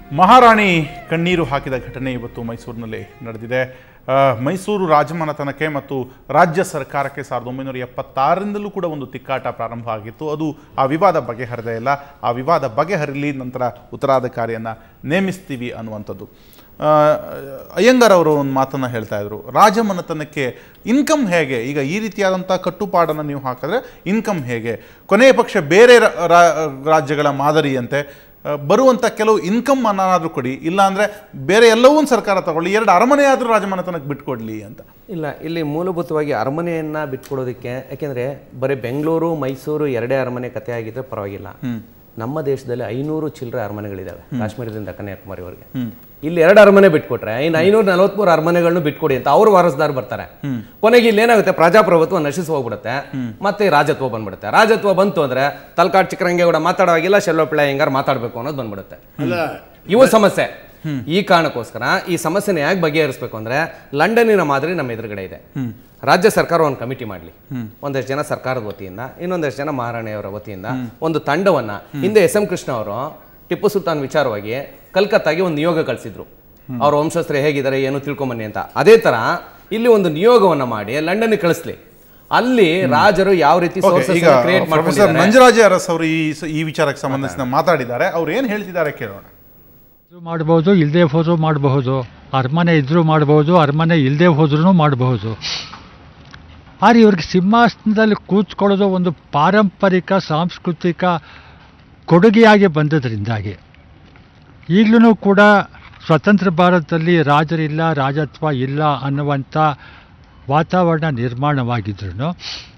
ಮಹಾರಾಣಿ ಕಣ್ಣೀರು ಹಾಕಿದ ಘಟನೆ ಇವತ್ತು ಮೈಸೂರಿನಲ್ಲಿ ನಡೆದಿದೆ ಆ, ಮೈಸೂರು ರಾಜಮನೆತನಕ್ಕೆ ಮತ್ತು ರಾಜ್ಯ ಸರ್ಕಾರಕ್ಕೆ ಸಾವಿರದ ಒಂಬೈನೂರ ಎಪ್ಪತ್ತಾರರಿಂದಲೂ ಕೂಡ ಒಂದು ತಿಕ್ಕಾಟ ಪ್ರಾರಂಭ ಆಗಿತ್ತು ಅದು ಆ ವಿವಾದ ಬಗೆಹರಿದೇ ಇಲ್ಲ ಆ ವಿವಾದ ಬಗೆಹರಿಲಿ ನಂತರ ಉತ್ತರಾಧಿಕಾರಿಯನ್ನು ನೇಮಿಸ್ತೀವಿ ಅನ್ನುವಂಥದ್ದು ಆ, ಅಯ್ಯಂಗಾರ್ ಅವರು ಒಂದು ಮಾತನ್ನು ಹೇಳ್ತಾ ಇದ್ರು ರಾಜಮನೆತನಕ್ಕೆ ಇನ್ಕಮ್ ಹೇಗೆ ಈಗ ಈ ರೀತಿಯಾದಂಥ ಕಟ್ಟುಪಾಡನ್ನು ನೀವು ಹಾಕಿದ್ರೆ ಇನ್ಕಮ್ ಹೇಗೆ ಕೊನೆಯ ಪಕ್ಷ ಬೇರೆ ರಾ- ರಾ- ರಾಜ್ಯಗಳ ಮಾದರಿಯಂತೆ ಆ, ಬರುವಂಥ ಕೆಲವು ಇನ್ಕಮ್ ಅನ್ನೋದಾದ್ರೂ ಕೊಡಿ ಇಲ್ಲಾಂದರೆ ಬೇರೆ ಎಲ್ಲವೂ ಸರ್ಕಾರ ತಗೊಳ್ಳಿ ಎರಡು ಅರಮನೆ ಆದರೂ ರಾಜಮನೆತನಕ್ಕೆ ಬಿಟ್ಕೊಡ್ಲಿ ಅಂತ ಇಲ್ಲ ಇಲ್ಲಿ ಮೂಲಭೂತವಾಗಿ ಅರಮನೆಯನ್ನ ಬಿಟ್ಕೊಡೋದಕ್ಕೆ ಯಾಕೆಂದ್ರೆ ಬರೀ ಬೆಂಗಳೂರು ಮೈಸೂರು ಎರಡೇ ಅರಮನೆ ಕಥೆ ಆಗಿದ್ರೆ ಪರವಾಗಿಲ್ಲ ನಮ್ಮ ದೇಶದಲ್ಲಿ ಐನೂರು ಚಿಲ್ಲರೆ ಅರಮನೆಗಳಿದಾವೆ ಕಾಶ್ಮೀರದಿಂದ ಕನ್ಯಾಕುಮಾರಿವರೆಗೆ ಇಲ್ಲಿ ಎರಡು ಅರಮನೆ ಬಿಟ್ಕೊಟ್ರೆ ಇನ್ನು ಐನೂರ ನಲವತ್ಮೂರು ಅರಮನೆಗಳನ್ನು ಬಿಟ್ಕೊಡಿ ಅಂತ ಅವ್ರು ವಾರಸ್ದಾರ್ ಬರ್ತಾರೆ ಕೊನೆಗೆ ಇಲ್ಲಿ ಏನಾಗುತ್ತೆ ಪ್ರಜಾಪ್ರಭುತ್ವ ನಶಿಸಿ ಹೋಗ್ಬಿಡುತ್ತೆ ಮತ್ತೆ ರಾಜತ್ವ ಬಂದ್ಬಿಡುತ್ತೆ ರಾಜತ್ವ ಬಂತು ಅಂದ್ರೆ ತಲ್ಕಾಡ್ ಚಿಕ್ಕರಂಗೇಗೌಡ ಮಾತಾಡೋವಾಗಿಲ್ಲ ಶೆಲ್ಲೋಪಿಳ್ಳ ಹೆಂಗಾರ್ ಮಾತಾಡ್ಬೇಕು ಅನ್ನೋದು ಬಂದ್ಬಿಡುತ್ತೆ ಇವು ಸಮಸ್ಯೆ ಈ ಕಾರಣಕ್ಕೋಸ್ಕರ ಈ ಸಮಸ್ಯೆನ ಯಾಕೆ ಬಗೆಹರಿಸಬೇಕು ಅಂದ್ರೆ ಲಂಡನ್ನಿನ ಮಾದರಿ ನಮ್ಮ ಎದುರುಗಡೆ ಇದೆ ರಾಜ್ಯ ಸರ್ಕಾರ ಒಂದು ಕಮಿಟಿ ಮಾಡಲಿ ಒಂದಷ್ಟು ಜನ ಸರ್ಕಾರದ ವತಿಯಿಂದ ಇನ್ನೊಂದಷ್ಟು ಜನ ಮಹಾರಾಣಿಯವರ ವತಿಯಿಂದ ಒಂದು ತಂಡವನ್ನ ಹಿಂದೆ ಎಸ್ ಎಂ ಕೃಷ್ಣ ಅವರು ಟಿಪ್ಪು ಸುಲ್ತಾನ್ ವಿಚಾರವಾಗಿ ಕಲ್ಕತ್ತಾಗೆ ಒಂದು ನಿಯೋಗ ಕಳಿಸಿದ್ರು ಅವ್ರ ವಂಶಸ್ಥರು ಹೇಗಿದ್ದಾರೆ ಏನು ತಿಳ್ಕೊಂಬನ್ನಿ ಅಂತ ಅದೇ ತರ ಇಲ್ಲಿ ಒಂದು ನಿಯೋಗವನ್ನ ಮಾಡಿ ಲಂಡನ್ಗೆ ಕಳಿಸ್ಲಿ ಅಲ್ಲಿ ರಾಜರು ಯಾವ ರೀತಿ Okay, sources ಈಗ ಅನ್ನ create ಪ್ರೊಫೆಸರ್ ಮಾಡ್ಕೊಂಡಿದ್ದಾರೆ ಮಂಜರಾಜ ಅರಸ್ ಅವರು ಈ ಸ- ಈ ವಿಚಾರಕ್ಕೆ ಸಂಬಂಧಿಸಿದ ಮಾತಾಡಿದ್ದಾರೆ ಅವ್ರು ಏನು ಹೇಳ್ತಿದ್ದಾರೆ ಕೇಳೋಣ ಇದ್ರೂ ಮಾಡ್ಬೋದು ಇಲ್ಲದೆ ಹೋದ್ರೂ ಮಾಡಬಹುದು ಅರಮನೆ ಇದ್ರೂ ಮಾಡಬಹುದು ಅರಮನೆ ಇಲ್ಲದೆ ಹೋದ್ರೂ ಮಾಡಬಹುದು ಆದರೆ ಇವ್ರಿಗೆ ಸಿಂಹಾಸನದಲ್ಲಿ ಕೂತ್ಕೊಳ್ಳೋದು ಒಂದು ಪಾರಂಪರಿಕ ಸಾಂಸ್ಕೃತಿಕ ಕೊಡುಗೆಯಾಗಿ ಬಂದದ್ರಿಂದಾಗಿ ಈಗಲೂ ಕೂಡ ಸ್ವತಂತ್ರ ಭಾರತದಲ್ಲಿ ರಾಜರಿಲ್ಲ ರಾಜತ್ವ ಇಲ್ಲ ಅನ್ನುವಂಥ ವಾತಾವರಣ ನಿರ್ಮಾಣವಾಗಿದ್ರೂ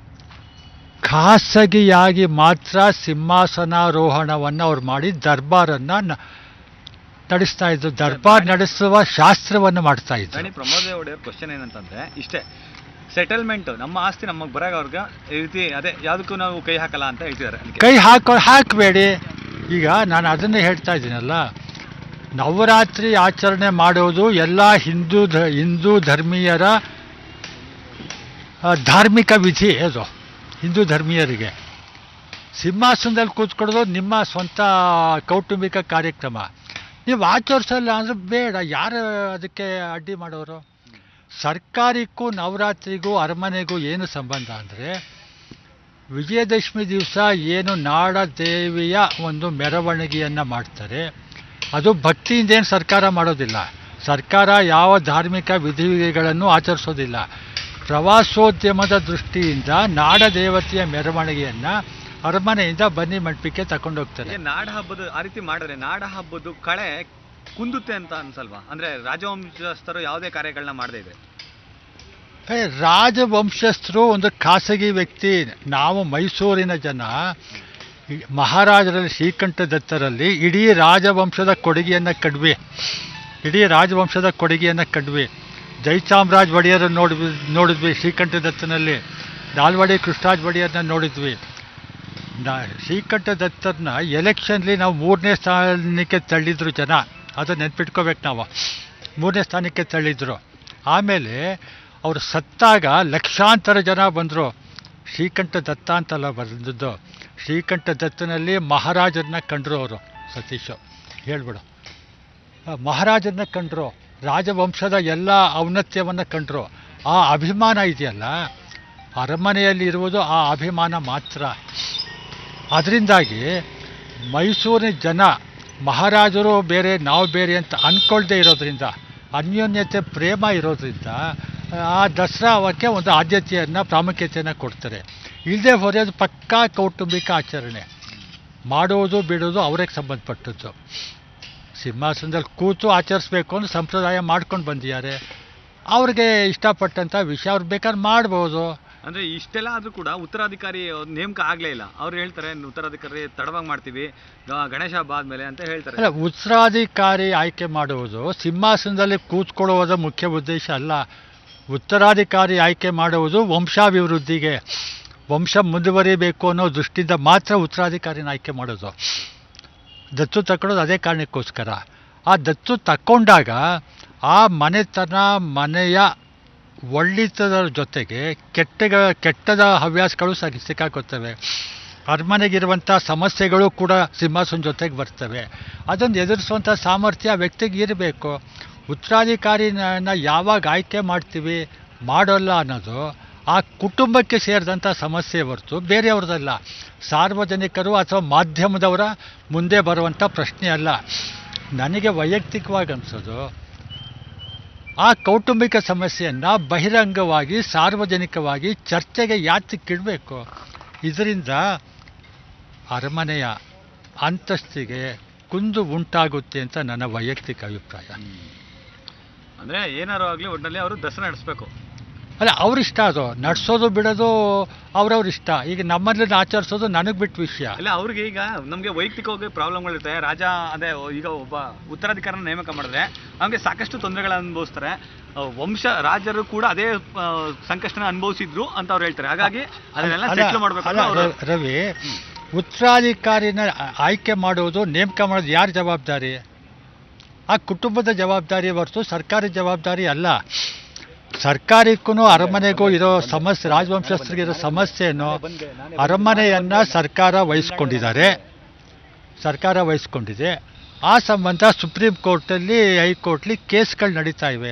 ಖಾಸಗಿಯಾಗಿ ಮಾತ್ರ ಸಿಂಹಾಸನಾರೋಹಣವನ್ನು ಅವ್ರು ಮಾಡಿ ದರ್ಬಾರನ್ನು ನ- ನಡೆಸ್ತಾ ಇದ್ರು ದರ್ಬಾರ್ ನಡೆಸುವ ಶಾಸ್ತ್ರವನ್ನು ಮಾಡ್ತಾ ಇದ್ರು ರಾಣಿ ಪ್ರಮೋದ್ ಒಡೆಯರ್ ಕ್ವಶನ್ ಏನಂತಂದ್ರೆ ಇಷ್ಟೇ ಸೆಟಲ್ಮೆಂಟ್ ನಮ್ಮ ಆಸ್ತಿ ನಮಗೆ ಬರಾಗ ಅವ್ರಿಗೆ ಈ ರೀತಿ ಅದೇ ಯಾವುದಕ್ಕೂ ನಾವು ಕೈ ಹಾಕಲ್ಲ ಅಂತ ಹೇಳ್ತಿದ್ದಾರೆ ಅದಕ್ಕೆ ಕೈ ಹಾಕೋ ಹಾಕಬೇಡಿ ಈಗ ನಾನು ಅದನ್ನೇ ಹೇಳ್ತಾ ಇದ್ದೀನಲ್ಲ ನವರಾತ್ರಿ ಆಚರಣೆ ಮಾಡೋದು ಎಲ್ಲ ಹಿಂದೂ ಧ ಹಿಂದೂ ಧರ್ಮೀಯರ ಆ, ಧಾರ್ಮಿಕ ವಿಧಿ ಅದು ಹಿಂದೂ ಧರ್ಮೀಯರಿಗೆ ಸಿಂಹಾಸನದಲ್ಲಿ ಕೂತ್ಕೊಳ್ಳೋದು ನಿಮ್ಮ ಸ್ವಂತ ಕೌಟುಂಬಿಕ ಕಾರ್ಯಕ್ರಮ ನೀವು ಆಚರಿಸಲ್ಲ ಅಂದರೆ ಬೇಡ ಯಾರು ಅದಕ್ಕೆ ಅಡ್ಡಿ ಮಾಡೋರು ಸರ್ಕಾರಕ್ಕೂ ನವರಾತ್ರಿಗೂ ಅರಮನೆಗೂ ಏನು ಸಂಬಂಧ ಅಂದರೆ ವಿಜಯದಶಮಿ ದಿವಸ ಏನು ನಾಡ ದೇವಿಯ ಒಂದು ಮೆರವಣಿಗೆಯನ್ನು ಮಾಡ್ತಾರೆ ಅದು ಭಕ್ತಿಯಿಂದ ಏನು ಸರ್ಕಾರ ಮಾಡೋದಿಲ್ಲ ಸರ್ಕಾರ ಯಾವ ಧಾರ್ಮಿಕ ವಿಧಿಗಳನ್ನು ಆಚರಿಸೋದಿಲ್ಲ ಪ್ರವಾಸೋದ್ಯಮದ ದೃಷ್ಟಿಯಿಂದ ನಾಡ ದೇವತೆಯ ಮೆರವಣಿಗೆಯನ್ನು ಅರಮನೆಯಿಂದ ಬನ್ನಿ ಮಂಟಪಕ್ಕೆ ತಗೊಂಡೋಗ್ತಾರೆ ಈಗ ನಾಡ ಹಬ್ಬದ ಆ ರೀತಿ ಮಾಡಿದ್ರೆ ನಾಡ ಹಬ್ಬದ ಕಳೆ ಕುಂದುತ್ತೆ ಅಂತ ಅನ್ಸಲ್ವಾ ಅಂದ್ರೆ ರಾಜವಂಶಸ್ಥರು ಯಾವುದೇ ಕಾರ್ಯಗಳನ್ನ ಮಾಡದೇ ಇದೆ ಏ, ರಾಜವಂಶಸ್ಥರು ಒಂದು ಖಾಸಗಿ ವ್ಯಕ್ತಿ ನಾವು ಮೈಸೂರಿನ ಜನ ಈ ಮಹಾರಾಜರಲ್ಲಿ ಶ್ರೀಕಂಠ ದತ್ತರಲ್ಲಿ ಇಡೀ ರಾಜವಂಶದ ಕೊಡುಗೆಯನ್ನು ಕಡ್ವಿ ಇಡೀ ರಾಜವಂಶದ ಕೊಡುಗೆಯನ್ನು ಕಡ್ವಿ ಜಯಚಾಮರಾಜ್ ಒಡೆಯರನ್ನು ನೋಡಿದ್ವಿ ನೋಡಿದ್ವಿ ಶ್ರೀಕಂಠ ದತ್ತನಲ್ಲಿ ನಾಲ್ವಡಿ ಕೃಷ್ಣರಾಜ್ ಒಡೆಯರ್ನ ನೋಡಿದ್ವಿ ನಾ ಶ್ರೀಕಂಠ ದತ್ತರನ್ನ ಎಲೆಕ್ಷನ್ಲಿ ನಾವು ಮೂರನೇ ಸ್ಥಾನಕ್ಕೆ ತಳ್ಳಿದ್ರು ಜನ ಅದು ನೆನ್ಪಿಟ್ಕೋಬೇಕು ನಾವು ಮೂರನೇ ಸ್ಥಾನಕ್ಕೆ ತಳ್ಳಿದ್ರು ಆಮೇಲೆ ಅವರು ಸತ್ತಾಗ ಲಕ್ಷಾಂತರ ಜನ ಬಂದರು ಶ್ರೀಕಂಠ ದತ್ತ ಅಂತಲ್ಲ ಬಂದದ್ದು ಶ್ರೀಕಂಠ ದತ್ತನಲ್ಲಿ ಮಹಾರಾಜರನ್ನ ಕಂಡ್ರು ಅವರು ಸತೀಶು ಹೇಳ್ಬಿಡು ಆ, ಮಹಾರಾಜರನ್ನ ಕಂಡ್ರು ರಾಜವಂಶದ ಎಲ್ಲ ಔನ್ನತ್ಯವನ್ನು ಕಂಡ್ರು ಆ ಅಭಿಮಾನ ಇದೆಯಲ್ಲ ಅರಮನೆಯಲ್ಲಿ ಇರುವುದು ಆ ಅಭಿಮಾನ ಮಾತ್ರ ಅದರಿಂದಾಗಿ ಮೈಸೂರಿನ ಜನ ಮಹಾರಾಜರು ಬೇರೆ ನಾವು ಬೇರೆ ಅಂತ ಅಂದ್ಕೊಳ್ದೇ ಇರೋದ್ರಿಂದ ಅನ್ಯೋನ್ಯತೆ ಪ್ರೇಮ ಇರೋದ್ರಿಂದ ಆ ದಸರಾ ಅವಕ್ಕೆ ಒಂದು ಆದ್ಯತೆಯನ್ನು ಪ್ರಾಮುಖ್ಯತೆಯನ್ನು ಕೊಡ್ತಾರೆ ಇಲ್ಲದೆ ಹೋದರೆ ಅದು ಪಕ್ಕಾ ಕೌಟುಂಬಿಕ ಆಚರಣೆ ಮಾಡೋದು ಬಿಡೋದು ಅವ್ರಿಗೆ ಸಂಬಂಧಪಟ್ಟದ್ದು ಸಿಂಹಾಸನದಲ್ಲಿ ಕೂತು ಆಚರಿಸ್ಬೇಕು ಅಂತ ಸಂಪ್ರದಾಯ ಮಾಡ್ಕೊಂಡು ಬಂದಿದ್ದಾರೆ ಅವ್ರಿಗೆ ಇಷ್ಟಪಟ್ಟಂಥ ವಿಷಯ ಅವ್ರು ಬೇಕಾದ್ರೆ ಮಾಡ್ಬೋದು ಅಂದ್ರೆ ಇಷ್ಟೆಲ್ಲ ಆದ್ರೂ ಕೂಡ ಉತ್ತರಾಧಿಕಾರಿ ಅವ್ರ್ ನೇಮಕ ಆಗ್ಲೇ ಇಲ್ಲ ಅವ್ರು ಹೇಳ್ತಾರೆ ಉತ್ತರಾಧಿಕಾರಿ ತಡವಾಗಿ ಮಾಡ್ತೀವಿ ಗ- ಗಣೇಶ ಹಬ್ಬ ಆದ್ಮೇಲೆ ಅಂತ ಹೇಳ್ತಾರೆ ಅಲ್ಲ ಉತ್ತರಾಧಿಕಾರಿ ಆಯ್ಕೆ ಮಾಡುವುದು ಸಿಂಹಾಸನದಲ್ಲಿ ಕೂತ್ಕೊಳ್ಳುವುದ ಮುಖ್ಯ ಉದ್ದೇಶ ಅಲ್ಲ ಉತ್ತರಾಧಿಕಾರಿ ಆಯ್ಕೆ ಮಾಡುವುದು ವಂಶಾಭಿವೃದ್ಧಿಗೆ ವಂಶ ಮುಂದುವರಿಬೇಕು ಅನ್ನೋ ದೃಷ್ಟಿಯಿಂದ ಮಾತ್ರ ಉತ್ತರಾಧಿಕಾರಿನ ಆಯ್ಕೆ ಮಾಡೋದು ದತ್ತು ತಗೊಳ್ಳೋದು ಅದೇ ಕಾರಣಕ್ಕೋಸ್ಕರ ಆ ದತ್ತು ತಕ್ಕೊಂಡಾಗ ಆ ಮನೆತನ ಮನೆಯ ಒಳ್ಳಿತದ ಜೊತೆಗೆ ಕೆಟ್ಟ ಕೆಟ್ಟದ ಹವ್ಯಾಸಗಳು ಸರಿ ಸಿಕ್ಕಾಕೋತವೆ ಅರಮನೆಗಿರುವಂಥ ಸಮಸ್ಯೆಗಳು ಕೂಡ ಸಿಂಹಾಸನ ಜೊತೆಗೆ ಬರ್ತವೆ ಅದನ್ನು ಎದುರಿಸುವಂಥ ಸಾಮರ್ಥ್ಯ ಆ ವ್ಯಕ್ತಿಗೆ ಇರಬೇಕು ಉತ್ತರಾಧಿಕಾರಿನ ಯಾವಾಗ ಆಯ್ಕೆ ಮಾಡ್ತೀವಿ ಮಾಡೋಲ್ಲ ಅನ್ನೋದು ಆ ಕುಟುಂಬಕ್ಕೆ ಸೇರಿದಂಥ ಸಮಸ್ಯೆ ಹೊರತು ಬೇರೆಯವ್ರದ್ದಲ್ಲ ಸಾರ್ವಜನಿಕರು ಅಥವಾ ಮಾಧ್ಯಮದವರ ಮುಂದೆ ಬರುವಂಥ ಪ್ರಶ್ನೆ ಅಲ್ಲ ನನಗೆ ವೈಯಕ್ತಿಕವಾಗಿ ಅನಿಸೋದು ಆ ಕೌಟುಂಬಿಕ ಸಮಸ್ಯೆಯನ್ನು ಬಹಿರಂಗವಾಗಿ ಸಾರ್ವಜನಿಕವಾಗಿ ಚರ್ಚೆಗೆ ಯಾತಕ್ಕಿಡಬೇಕು ಇದರಿಂದ ಅರಮನೆಯ ಅಂತಸ್ತಿಗೆ ಕುಂದು ಉಂಟಾಗುತ್ತೆ ಅಂತ ನನ್ನ ವೈಯಕ್ತಿಕ ಅಭಿಪ್ರಾಯ ಅಂದ್ರೆ ಏನಾರು ಆಗ್ಲಿ ಒಟ್ಟಿನಲ್ಲಿ ಅವರು ದಸರಾ ನಡೆಸ್ಬೇಕು ಅಲ್ಲ ಅವ್ರಿಷ್ಟ ಅದು ನಡೆಸೋದು ಬಿಡೋದು ಅವ್ರವ್ರ ಇಷ್ಟ ಈಗ ನಮ್ಮಲ್ಲಿ ಆಚರಿಸೋದು ನನಗೆ ಬಿಟ್ಟು ವಿಷಯ ಇಲ್ಲ ಅವ್ರಿಗೆ ಈಗ ನಮಗೆ ವೈಯಕ್ತಿಕವಾಗಿ ಪ್ರಾಬ್ಲಮ್ಗಳಿರುತ್ತೆ ರಾಜ ಅದೇ ಈಗ ಒಬ್ಬ ಉತ್ತರಾಧಿಕಾರನ ನೇಮಕ ಮಾಡಿದ್ರೆ ಅವ್ನಿಗೆ ಸಾಕಷ್ಟು ತೊಂದರೆಗಳನ್ನ ಅನುಭವಿಸ್ತಾರೆ ಆ, ವಂಶ ರಾಜರು ಕೂಡ ಅದೇ ಆ, ಸಂಕಷ್ಟನ ಅನುಭವಿಸಿದ್ರು ಅಂತ ಅವ್ರು ಹೇಳ್ತಾರೆ ಹಾಗಾಗಿ ಅದನ್ನೆಲ್ಲ ಅಲ್ಲ, ಸೆಟ್ಲ್ ಮಾಡ್ಬೇಕು ಅಲ್ಲ, ಅಂತ ಅವ್ರು ರ- ರವಿ ಉತ್ತರಾಧಿಕಾರಿನ ಆ- ಆಯ್ಕೆ ಮಾಡೋದು ನೇಮಕ ಮಾಡೋದು ಯಾರ ಜವಾಬ್ದಾರಿ ಆ ಕುಟುಂಬದ ಜವಾಬ್ದಾರಿ ಹೊರತು ಸರ್ಕಾರಿ ಜವಾಬ್ದಾರಿ ಅಲ್ಲ ಸರ್ಕಾರಕ್ಕೂ ಅರಮನೆಗೂ ಇರೋ ಸಮಸ್ಯೆ ರಾಜವಂಶಸ್ಥರಿಗೆ ಇರೋ ಸಮಸ್ಯೆಯನ್ನು ಅರಮನೆಯನ್ನ ಸರ್ಕಾರ ವಹಿಸ್ಕೊಂಡಿದ್ದಾರೆ ಸರ್ಕಾರ ವಹಿಸ್ಕೊಂಡಿದೆ ಆ ಸಂಬಂಧ ಸುಪ್ರೀಂ ಕೋರ್ಟಲ್ಲಿ ಹೈಕೋರ್ಟ್ಲಿ ಕೇಸ್ಗಳು ನಡೀತಾ ಇವೆ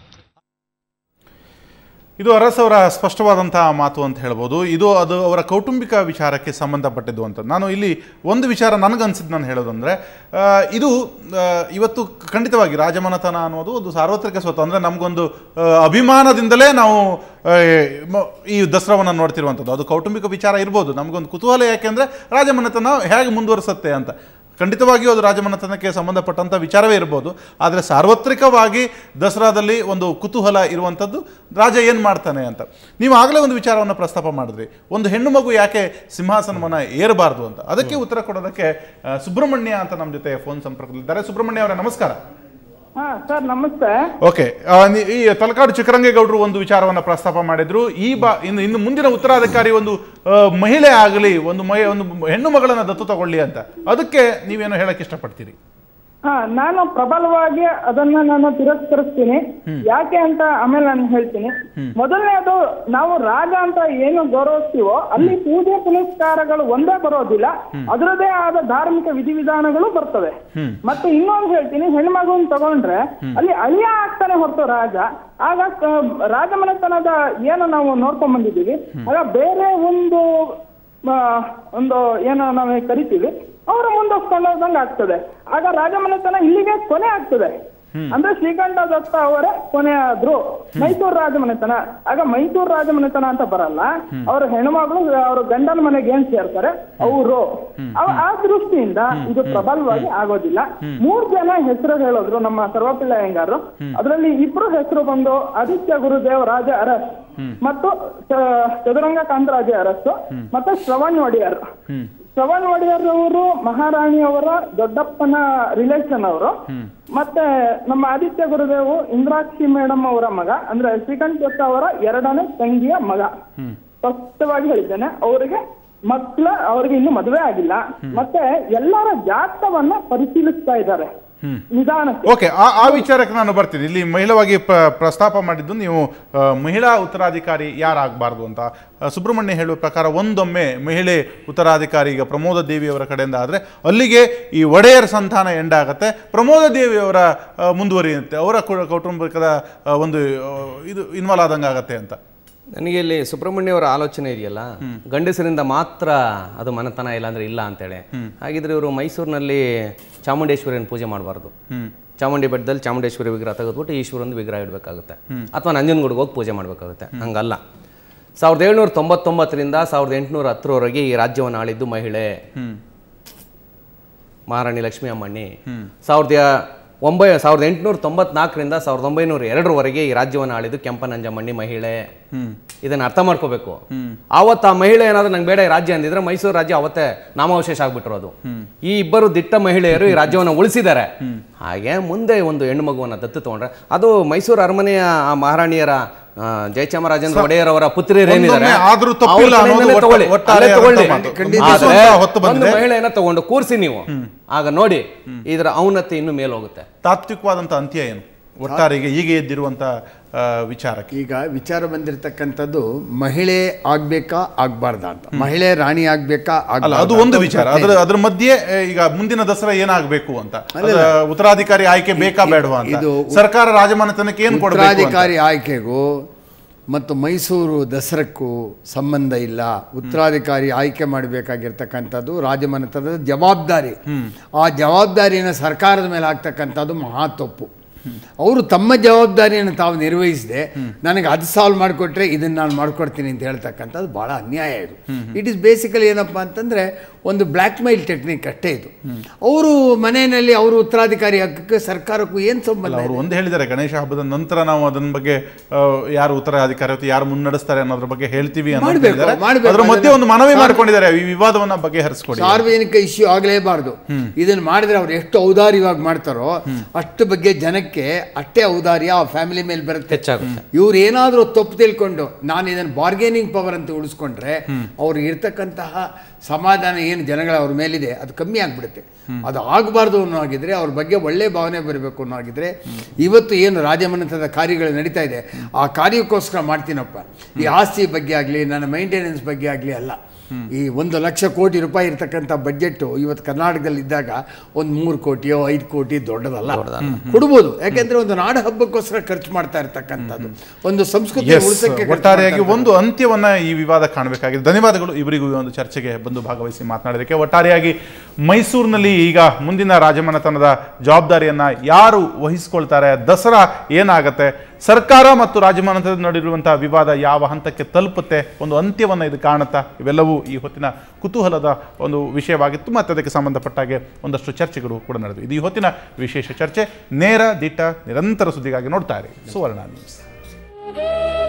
ಇದು ಅರಸವರ ಸ್ಪಷ್ಟವಾದಂತಹ ಮಾತು ಅಂತ ಹೇಳ್ಬೋದು ಇದು ಅದು ಅವರ ಕೌಟುಂಬಿಕ ವಿಚಾರಕ್ಕೆ ಸಂಬಂಧಪಟ್ಟಿದ್ದು ಅಂತ ನಾನು ಇಲ್ಲಿ ಒಂದು ವಿಚಾರ ನನಗನ್ಸಿದ್ದು ನಾನು ಹೇಳೋದಂದ್ರೆ ಆ, ಇದು ಆ, ಇವತ್ತು ಖಂಡಿತವಾಗಿ ರಾಜಮನೆತನ ಅನ್ನೋದು ಒಂದು ಸಾರ್ವತ್ರಿಕ ಸ್ವತ್ತು ಅಂದರೆ ನಮಗೊಂದು ಆ, ಅಭಿಮಾನದಿಂದಲೇ ನಾವು ಆ, ಮ- ಈ ದಸರಾವನ್ನು ನೋಡ್ತಿರುವಂಥದ್ದು ಅದು ಕೌಟುಂಬಿಕ ವಿಚಾರ ಇರ್ಬೋದು ನಮಗೊಂದು ಕುತೂಹಲ ಯಾಕೆಂದರೆ ರಾಜಮನೆತನ ಹೇಗೆ ಮುಂದುವರಿಸುತ್ತೆ ಅಂತ ಖಂಡಿತವಾಗಿಯೂ ಅದು ರಾಜಮನೆತನಕ್ಕೆ ಸಂಬಂಧಪಟ್ಟಂಥ ವಿಚಾರವೇ ಇರ್ಬೋದು ಆದರೆ ಸಾರ್ವತ್ರಿಕವಾಗಿ ದಸರಾದಲ್ಲಿ ಒಂದು ಕುತೂಹಲ ಇರುವಂಥದ್ದು ರಾಜ ಏನು ಮಾಡ್ತಾನೆ ಅಂತ ನೀವು ಆಗಲೇ ಒಂದು ವಿಚಾರವನ್ನು ಪ್ರಸ್ತಾಪ ಮಾಡಿದ್ರಿ ಒಂದು ಹೆಣ್ಣು ಮಗು ಯಾಕೆ ಸಿಂಹಾಸನವನ್ನು ಏರಬಾರ್ದು ಅಂತ ಅದಕ್ಕೆ ಉತ್ತರ ಕೊಡೋದಕ್ಕೆ ಆ, ಸುಬ್ರಹ್ಮಣ್ಯ ಅಂತ ನಮ್ಮ ಜೊತೆ ಫೋನ್ ಸಂಪರ್ಕದಲ್ಲಿದ್ದಾರೆ ಸುಬ್ರಹ್ಮಣ್ಯ ಅವರೇ ನಮಸ್ಕಾರ ಹಾ ಸರ್ ನಮಸ್ತೆ ಓಕೆ ಆ, ನಿ- ಈ ತಲಕಾಡು ಚಿಕ್ಕರಂಗೇಗೌಡರು ಒಂದು ವಿಚಾರವನ್ನು ಪ್ರಸ್ತಾಪ ಮಾಡಿದ್ರು ಈ ಬಾ ಇನ್ನು ಇನ್ನು ಮುಂದಿನ ಉತ್ತರಾಧಿಕಾರಿ ಒಂದು ಆ, ಮಹಿಳೆ ಆಗಲಿ ಒಂದು ಮಹಿ ಒಂದು ಹೆಣ್ಣು ಮಗಳನ್ನ ದತ್ತು ತಗೊಳ್ಳಿ ಅಂತ ಅದಕ್ಕೆ ನೀವೇನೋ ಹೇಳಕ್ ಇಷ್ಟಪಡ್ತೀರಿ ಹಾ ನಾನು ಪ್ರಬಲವಾಗಿ ಅದನ್ನ ನಾನು ತಿರಸ್ಕರಿಸ್ತೀನಿ ಯಾಕೆ ಅಂತ ಆಮೇಲೆ ನಾನು ಹೇಳ್ತೀನಿ ಮೊದಲನೇದು ನಾವು ರಾಜ ಅಂತ ಏನು ಗೌರವಿಸ್ತೀವೋ ಅಲ್ಲಿ ಪೂಜೆ ಪುನಸ್ಕಾರಗಳು ಒಂದೇ ಬರೋದಿಲ್ಲ ಅದರದೇ ಆದ ಧಾರ್ಮಿಕ ವಿಧಿವಿಧಾನಗಳು ಬರ್ತವೆ ಮತ್ತೆ ಇನ್ನೊಂದು ಹೇಳ್ತೀನಿ ಹೆಣ್ಮಗುನ್ ತಗೊಂಡ್ರೆ ಅಲ್ಲಿ ಅಳಿಯ ಆಗ್ತಾನೆ ಹೊರತು ರಾಜ ಆಗ ಕ- ರಾಜಮನೆತನದ ಏನು ನಾವು ನೋಡ್ಕೊಂಡ್ ಬಂದಿದ್ದೀವಿ ಆಗ ಬೇರೆ ಒಂದು ಆ, ಒಂದು ಏನು ನಾವು ಕರಿತೀವಿ ಅವರು ಮುಂದೋಗ್ಕೊಂಡು ಹೋದಂಗೆ ಆಗ್ತದೆ ಆಗ ರಾಜಮನೆತನ ಇಲ್ಲಿಗೆ ಕೊನೆ ಆಗ್ತದೆ ಅಂದ್ರೆ ಶ್ರೀಕಂಠ ದತ್ತ ಅವರೇ ಕೊನೆ ಆದ್ರು ಮೈಸೂರು ರಾಜಮನೆತನ ಆಗ ಮೈಸೂರು ರಾಜಮನೆತನ ಅಂತ ಬರಲ್ಲ ಅವ್ರ ಹೆಣ್ಮಗಳು ಅವ್ರ ಗಂಡನ ಮನೆಗೆ ಏನ್ ಸೇರ್ತಾರೆ ಅವರು ಆ ದೃಷ್ಟಿಯಿಂದ ಇದು ಪ್ರಬಲವಾಗಿ ಆಗೋದಿಲ್ಲ ಮೂರ್ ಜನ ಹೆಸರು ಹೇಳಿದ್ರು ನಮ್ಮ ಸರ್ವಪಿಳ್ಳ ಹೆಂಗಾರು ಅದರಲ್ಲಿ ಇಬ್ರು ಹೆಸರು ಬಂದು ಆದಿತ್ಯ ಗುರುದೇವ್ ರಾಜ ಅರಸ್ ಮತ್ತು ಚ- ಚದುರಂಗ ಕಾಂತರಾಜ ಅರಸು ಮತ್ತೆ ಶ್ರವಣ್ ಒಡೆಯರ್ ಶ್ರವಣ್ ಒಡೆಯರ್ ಅವರು ಮಹಾರಾಣಿಯವರ ದೊಡ್ಡಪ್ಪನ ರಿಲೇಷನ್ ಅವರು ಮತ್ತೆ ನಮ್ಮ ಆದಿತ್ಯ ಗುರುದೇವು ಇಂದ್ರಾಕ್ಷಿ ಮೇಡಮ್ ಅವರ ಮಗ ಅಂದ್ರೆ ಶ್ರೀಕಾಂತ್ ದತ್ತ ಅವರ ಎರಡನೇ ತಂಗಿಯ ಮಗ ಸ್ಪಷ್ಟವಾಗಿ ಹೇಳಿದ್ದೇನೆ ಅವರಿಗೆ ಮಕ್ಕಳ ಅವರಿಗೆ ಇನ್ನು ಮದುವೆ ಆಗಿಲ್ಲ ಮತ್ತೆ ಎಲ್ಲರ ಜಾತಕವನ್ನ ಪರಿಶೀಲಿಸ್ತಾ ಇದ್ದಾರೆ ನಿಧಾನಕ್ಕೆ ಓಕೆ ಆ ಆ ವಿಚಾರಕ್ಕೆ ನಾನು ಬರ್ತೀನಿ ಇಲ್ಲಿ ಮಹಿಳವಾಗಿ ಪ್ರ- ಪ್ರಸ್ತಾಪ ಮಾಡಿದ್ದು ನೀವು ಆ, ಮಹಿಳಾ ಉತ್ತರಾಧಿಕಾರಿ ಯಾರಾಗಬಾರ್ದು ಅಂತ ಆ, ಸುಬ್ರಹ್ಮಣ್ಯ ಹೇಳುವ ಪ್ರಕಾರ ಒಂದೊಮ್ಮೆ ಮಹಿಳೆ ಉತ್ತರಾಧಿಕಾರಿ ಈಗ ಪ್ರಮೋದ ದೇವಿಯವರ ಕಡೆಯಿಂದ ಆದರೆ ಅಲ್ಲಿಗೆ ಈ ಒಡೆಯರ್ ಸಂತಾನ ಎಂಡ್ ಆಗುತ್ತೆ ಪ್ರಮೋದ ದೇವಿಯವರ ಆ, ಮುಂದುವರಿಯುತ್ತೆ ಅವರ ಕು- ಕೌಟುಂಬಿಕದ ಆ, ಒಂದು ಆ, ಇದು ಇನ್ವಾಲ್ವ್ ಆದಂಗೆ ಆಗತ್ತೆ ಅಂತ ನನಗೆ ಇಲ್ಲಿ ಸುಬ್ರಹ್ಮಣ್ಯ ಅವರ ಆಲೋಚನೆ ಇದೆಯಲ್ಲ ಗಂಡಸರಿಂದ ಮಾತ್ರ ಅದು ಮನೆತನ ಇಲ್ಲ ಅಂದ್ರೆ ಇಲ್ಲ ಅಂತೇಳಿ ಹಾಗಿದ್ರೆ ಇವರು ಮೈಸೂರಿನಲ್ಲಿ ಚಾಮುಂಡೇಶ್ವರಿಯನ್ನು ಪೂಜೆ ಮಾಡಬಾರ್ದು ಚಾಮುಂಡಿ ಬೆಟ್ಟದಲ್ಲಿ ಚಾಮುಂಡೇಶ್ವರಿ ವಿಗ್ರಹ ತೆಗೆದ್ಬಿಟ್ಟು ಈಶ್ವರೊಂದು ವಿಗ್ರಹ ಇಡಬೇಕಾಗುತ್ತೆ ಅಥವಾ ನಂಜನಗೂಡಿಗೆ ಹೋಗಿ ಪೂಜೆ ಮಾಡಬೇಕಾಗುತ್ತೆ ಹಂಗಲ್ಲ ಸಾವಿರದ ಏಳ್ನೂರ ತೊಂಬತ್ತೊಂಬತ್ತರಿಂದ ಸಾವಿರದ ಎಂಟುನೂರ ಹತ್ತರವರೆಗೆ ಈ ರಾಜ್ಯವನ್ನು ಆಳಿದ್ದು ಮಹಿಳೆ ಮಹಾರಾಣಿ ಲಕ್ಷ್ಮೀ ಅಮ್ಮಣ್ಣಿ ಸಾವಿರದ ಒಂಬೈ ಸಾವಿರದ ಎಂಟುನೂರ ತೊಂಬತ್ನಾಲ್ಕರಿಂದ ಸಾವಿರದ ಒಂಬೈನೂರ ಎರಡರವರೆಗೆ ಈ ರಾಜ್ಯವನ್ನು ಆಳಿದ್ದು ಕೆಂಪನಂಜಮ್ಮಣ್ಣಿ ಮಹಿಳೆ ಇದನ್ನ ಅರ್ಥ ಮಾಡ್ಕೋಬೇಕು ಆವತ್ತು ಆ ಮಹಿಳೆ ಏನಾದ್ರು ನಂಗೆ ಬೇಡ ಈ ರಾಜ್ಯ ಅಂದಿದ್ರೆ ಮೈಸೂರು ರಾಜ್ಯ ಅವತ್ತೇ ನಾಮಾವಶೇಷ ಆಗ್ಬಿಟ್ಟಿರೋದು ಈ ಇಬ್ಬರು ದಿಟ್ಟ ಮಹಿಳೆಯರು ಈ ರಾಜ್ಯವನ್ನು ಉಳಿಸಿದ್ದಾರೆ ಹಾಗೆ ಮುಂದೆ ಒಂದು ಹೆಣ್ಣು ಮಗುವನ್ನ ದತ್ತು ತಗೊಂಡ್ರೆ ಅದು ಮೈಸೂರು ಅರಮನೆಯ ಆ ಮಹಾರಾಣಿಯರ ಆ, ಜಯಚಾಮರಾಜೇಂದ್ರ ಒಡೆಯರ್ ಅವರ ಪುತ್ರಿಯರೇನಿದ್ದಾರೆ ಒಂದೊಮ್ಮೆ ಆದ್ರೂ ತಪ್ಪಿಲ್ಲ ಅವ್ರ ಕಡೆಯಿಂದಲೇ ಅನ್ನೋದು ತಗೊಳ್ಳಿ. ಒಟ್ಟಾರೆ ಅಲ್ಲೇ ತಗೊಳ್ಳಿ. ಮಾತು. ಖಂಡಿತ. ಖಂಡಿತ ಆದ್ರೆ ಹೊತ್ತು ಒಂದು ಬಂದಿದೆ. ಮಹಿಳೆಯನ್ನ ತಗೊಂಡು ಕೂರಿಸಿ ನೀವು ಆಗ ನೋಡಿ ಇದರ ಔನ್ನತಿ ಇನ್ನು ಮೇಲೆ ಹೋಗುತ್ತೆ ತಾತ್ವಿಕವಾದಂಥ ಅಂತ್ಯ ಏನು ಒಟ್ಟಾರೆಗೆ ಈಗ ಎದ್ದಿರುವಂಥ ಆ, ವಿಚಾರಕ್ಕೆ ಈಗ ವಿಚಾರ ಬಂದಿರತಕ್ಕಂಥದ್ದು ಮಹಿಳೆ ಆಗ್ಬೇಕಾ ಆಗ್ಬಾರ್ದಾ ಅಂತ ಮಹಿಳೆ ರಾಣಿ ಆಗ್ಬೇಕಾ ಅಲ್ಲ ಆಗ್ಬಾರ್ದಾ ಅದು ಒಂದು ಅಂತ ವಿಚಾರ ಪ್ರಶ್ನೆ ಅದ್ರ ಇದೆ. ಅದ್ರ ಮಧ್ಯೆ ಆ, ಈಗ ಮುಂದಿನ ದಸರಾ ಏನಾಗಬೇಕು ಅಂತ ಅದ್ರ ಉತ್ತರಾಧಿಕಾರಿ ಆಯ್ಕೆ ಬೇಕಾ ಬೇಡವಾ ಅಂತ ಇದು ಸರ್ಕಾರ ರಾಜಮನೆತನಕ್ಕೆ ಏನ್ ಕೊಡಬೇಕು ಅಂತ. ಉತ್ತರಾಧಿಕಾರಿ ಆಯ್ಕೆಗೂ ಮತ್ತು ಮೈಸೂರು ದಸರಕ್ಕೂ ಸಂಬಂಧ ಇಲ್ಲ ಉತ್ತರಾಧಿಕಾರಿ ಆಯ್ಕೆ ಮಾಡಬೇಕಾಗಿರ್ತಕ್ಕಂಥದ್ದು ರಾಜಮನೆತನದ ಜವಾಬ್ದಾರಿ ಆ ಜವಾಬ್ದಾರಿಯನ್ನು ಸರ್ಕಾರದ ಮೇಲೆ ಆಗ್ತಕ್ಕಂಥದ್ದು ಮಹಾ ತಪ್ಪು ಅವರು ತಮ್ಮ ಜವಾಬ್ದಾರಿಯನ್ನು ತಾವು ನಿರ್ವಹಿಸದೆ ನನಗೆ ಅದು ಸಾಲ್ವ್ ಮಾಡಿಕೊಟ್ರೆ ಇದನ್ನು ನಾನು ಮಾಡ್ಕೊಡ್ತೀನಿ ಅಂತ ಹೇಳ್ತಕ್ಕಂಥದ್ದು ಭಾಳ ಅನ್ಯಾಯ ಇದು ಇಟ್ ಇಸ್ ಬೇಸಿಕಲಿ ಏನಪ್ಪ ಅಂತಂದರೆ ಒಂದು ಬ್ಲ್ಯಾಕ್ ಮೈಲ್ ಟೆಕ್ನಿಕ್ ಅಷ್ಟೇ ಇದು ಅವರು ಮನೆಯಲ್ಲಿ ಅವರು ಉತ್ತರಾಧಿಕಾರಿ ಹಕ್ಕಕ್ಕೆ ಸರ್ಕಾರಕ್ಕೂ ಏನು ಸಂಬಂಧ ಅವರು ಇದೆ? ಒಂದು ಹೇಳಿದ್ದಾರೆ ಗಣೇಶ ಹಬ್ಬದ ನಂತರ ನಾವು ಅದನ್ನ ಬಗ್ಗೆ ಆ, ಯಾರು ಉತ್ತರಾಧಿಕಾರಿ ಅಥವಾ ಯಾರು ಮುನ್ನಡೆಸ್ತಾರೆ ಅನ್ನೋದ್ರ ಬಗ್ಗೆ ಹೇಳ್ತೀವಿ ಅನ್ನೋದು ಮಾಡ್ಬೇಕು, ಹೇಳಿದ್ದಾರೆ. ಮಾಡ್ಬೇಕು. ಅದ್ರ ಮಧ್ಯೆ ಒಂದು ಮನವಿ ಸಾರ್- ಮಾಡ್ಕೊಂಡಿದ್ದಾರೆ ಈ ವಿವಾದವನ್ನ ಬಗೆಹರಿಸ್ಕೊಡಿ ಸಾರ್ವಜನಿಕ ಇಶ್ಯೂ ಆಗಲೇಬಾರ್ದು ಇದನ್ನ ಮಾಡಿದ್ರೆ ಅವ್ರು ಎಷ್ಟು ಔದಾರ್ಯವಾಗಿ ಮಾಡ್ತಾರೋ ಅಷ್ಟು ಬಗ್ಗೆ ಜನಕ್ಕೆ ಅಷ್ಟೇ ಔದಾರ್ಯ ಆ ಫ್ಯಾಮಿಲಿ ಮೇಲೆ ಬರುತ್ತೆ ಹೆಚ್ಚಾಗುತ್ತೆ. ಇವ್ರು ಏನಾದರೂ ತಪ್ಪು ತಿಳ್ಕೊಂಡು ನಾನು ಇದನ್ನ ಬಾರ್ಗೇನಿಂಗ್ ಪವರ್ ಅಂತ ಉಳಿಸ್ಕೊಂಡ್ರೆ ಅವ್ರಿಗೆ ಇರ್ತಕ್ಕಂತಹ ಸಮಾಧಾನ ಏನು ಜನಗಳ ಅವ್ರ ಮೇಲಿದೆ ಅದು ಕಮ್ಮಿ ಆಗ್ಬಿಡುತ್ತೆ ಅದು ಆಗಬಾರ್ದು ಅನ್ನೋ ಹಾಗಿದ್ರೆ ಅವ್ರ ಬಗ್ಗೆ ಒಳ್ಳೆ ಭಾವನೆ ಬರಬೇಕು ಅನ್ನೋ ಹಾಗಿದ್ರೆ ಇವತ್ತು ಏನು ರಾಜಮನೆತನದ ಕಾರ್ಯಗಳು ನಡೀತಾ ಇದೆ ಆ ಕಾರ್ಯಕ್ಕೋಸ್ಕರ ಮಾಡ್ತೀನಪ್ಪ ಈ ಆಸ್ತಿ ಬಗ್ಗೆ ಆಗಲಿ ನನ್ನ ಮೈಂಟೆನೆನ್ಸ್ ಬಗ್ಗೆ ಆಗಲಿ ಅಲ್ಲ ಈ ಒಂದು ಲಕ್ಷ ಕೋಟಿ ರೂಪಾಯಿ ಇರ್ತಕ್ಕಂಥ ಬಜೆಟ್ ಇವತ್ತು ಕರ್ನಾಟಕದಲ್ಲಿ ಇದ್ದಾಗ ಒಂದು ಮೂರು ಕೋಟಿಯೋ ಐದು ಕೋಟಿ ದೊಡ್ಡದಲ್ಲ ಕೊಡ್ಬೋದು ಯಾಕೆಂದ್ರೆ ಒಂದು ನಾಡ ಹಬ್ಬಕ್ಕೋಸ್ಕರ ಖರ್ಚು ಮಾಡ್ತಾ ಇರ್ತಕ್ಕಂಥದ್ದು ಒಂದು ಸಂಸ್ಕೃತಿ Yes, ಉಳಿಸಕ್ಕೆ ಖರ್ಚು ಒಟ್ಟಾರೆಯಾಗಿ ಮಾಡ್ತಾ ಒಂದು ಅಂತ್ಯವನ್ನ ಈ ವಿವಾದ ಕಾಣಬೇಕಾಗಿದೆ ಧನ್ಯವಾದಗಳು ಇವರಿಗೂ ಈ ಒಂದು ಚರ್ಚೆಗೆ ಬಂದು ಭಾಗವಹಿಸಿ ಮಾತನಾಡೋದಕ್ಕೆ ಒಟ್ಟಾರೆಯಾಗಿ ಮೈಸೂರಿನಲ್ಲಿ ಈಗ ಮುಂದಿನ ರಾಜಮನೆತನದ ಜವಾಬ್ದಾರಿಯನ್ನ ಯಾರು ವಹಿಸ್ಕೊಳ್ತಾರೆ ದಸರಾ ಏನಾಗತ್ತೆ ಸರ್ಕಾರ ಮತ್ತು ರಾಜಮನೆತನದ ನಡುವಿರುವಂತಹ ವಿವಾದ ಯಾವ ಹಂತಕ್ಕೆ ತಲುಪುತ್ತೆ ಒಂದು ಅಂತ್ಯವನ್ನ ಇದು ಕಾಣುತ್ತಾ ಇವೆಲ್ಲವೂ ಈ ಹೊತ್ತಿನ ಕುತೂಹಲದ ಒಂದು ವಿಷಯವಾಗಿತ್ತು ಮತ್ತು ಅದಕ್ಕೆ ಸಂಬಂಧಪಟ್ಟಾಗೆ ಒಂದಷ್ಟು ಚರ್ಚೆಗಳು ಕೂಡ ನಡೆದವು ಇದು ಈ ಹೊತ್ತಿನ ವಿಶೇಷ ಚರ್ಚೆ ನೇರ ದಿಟ್ಟ ನಿರಂತರ ಸುದ್ದಿಗಾಗಿ ನೋಡ್ತಾ ಇರಿ ಸುವರ್ಣ ನ್ಯೂಸ್